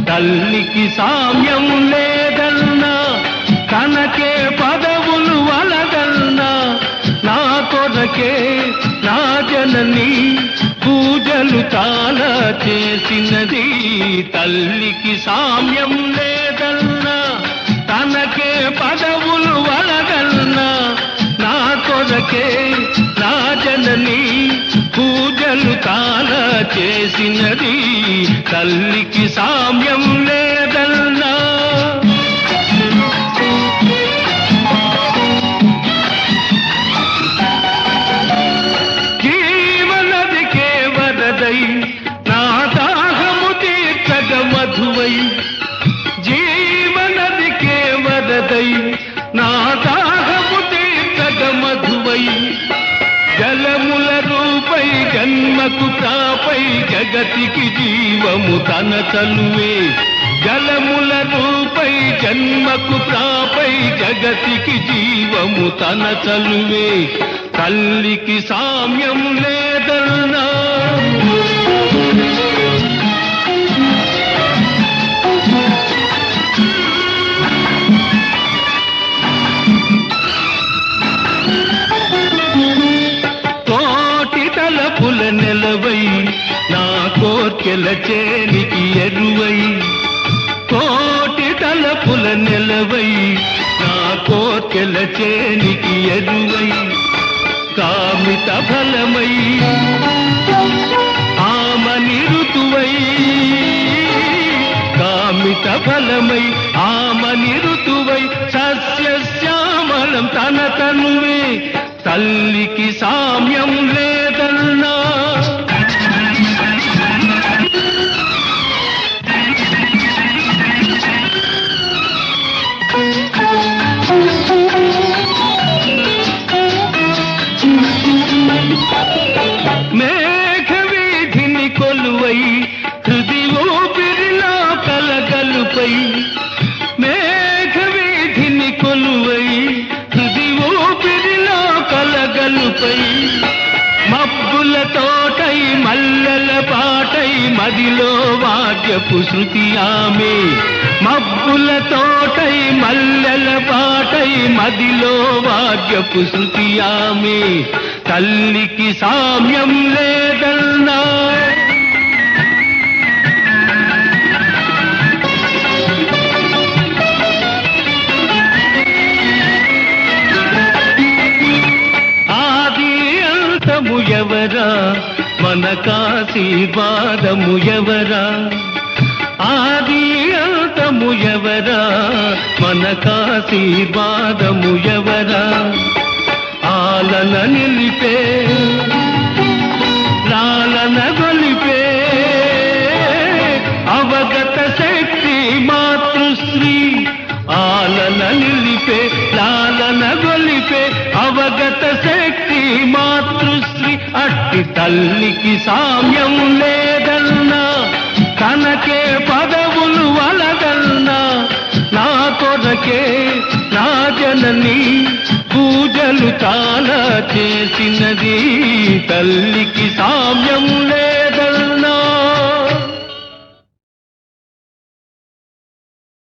తల్లికి సామ్యం లేదన్నా తనకే పదవులు వలదన్నా నా కొరకే నా జనని పూజలు చాలా చేసినది తల్లికి సామ్యం లేదన్నా తనకే పదవులు వలగల్నా నా కొరకే నా జనని పూజలు తాలా చేసినది తల్లికి సామ్యం లేదన్నా జీవనదికే వరదై నా దాహము తీర్చగ మధువై జీవనదికే వరదై నా దాహము తీర్చగ మధువై జలముల రూపై జన్మకు తాపై జగతికి జీవము తన చలువే జలముల రూపై జన్మకు ప్రాపై జగతికి జీవము తన చలువే తల్లికి సామ్యం లేదన్నా కోటి తలపుల నెలవై నా కోర్కెల చేనికి ఎరువై కోటి తలపుల నెలవై నా కోర్కెల చేనికి ఎరువై కామిత ఫలమై ఆమని ఋతువై కామిత ఫలమై ఆమని ఋతువై సస్యశ్యామలం తన తనువే తల్లికి సామ్యం లేదన్నా మేఘవీధిని కొలువై హృది ఊపిరిలో కలగలుపై మేఘవీధిని కొలువై హృది ఊపిరిలో కలగలుపై మబ్బుల తోటై మల్లెల పాటై మదిలో వాద్యపు శృతి ఆమె మబ్బుల తోటై మల్లెల పాటై మదిలో వాద్యపు శృతి ఆమె తల్లికి సామ్యం లేదన్నా ఆది అంతము ఎవరా మనకాశీర్వాదము ఎవరా ఆది అంతము ఎవరా మనకాశీర్వాదము ఎవరా ఆలన నిలిపే లాలన గొలిపే అవగత శక్తి మాతృశ్రీ ఆలన నిలిపే లాలన గొలిపే అవగత శక్తి మాతృశ్రీ అట్టి తల్లికి సామ్యం లేదన్నా తనకే పదవులు వలదన్నా నా కొరకే నా జనని పూజలు చాలా చేసినది తల్లికి సామ్యం లే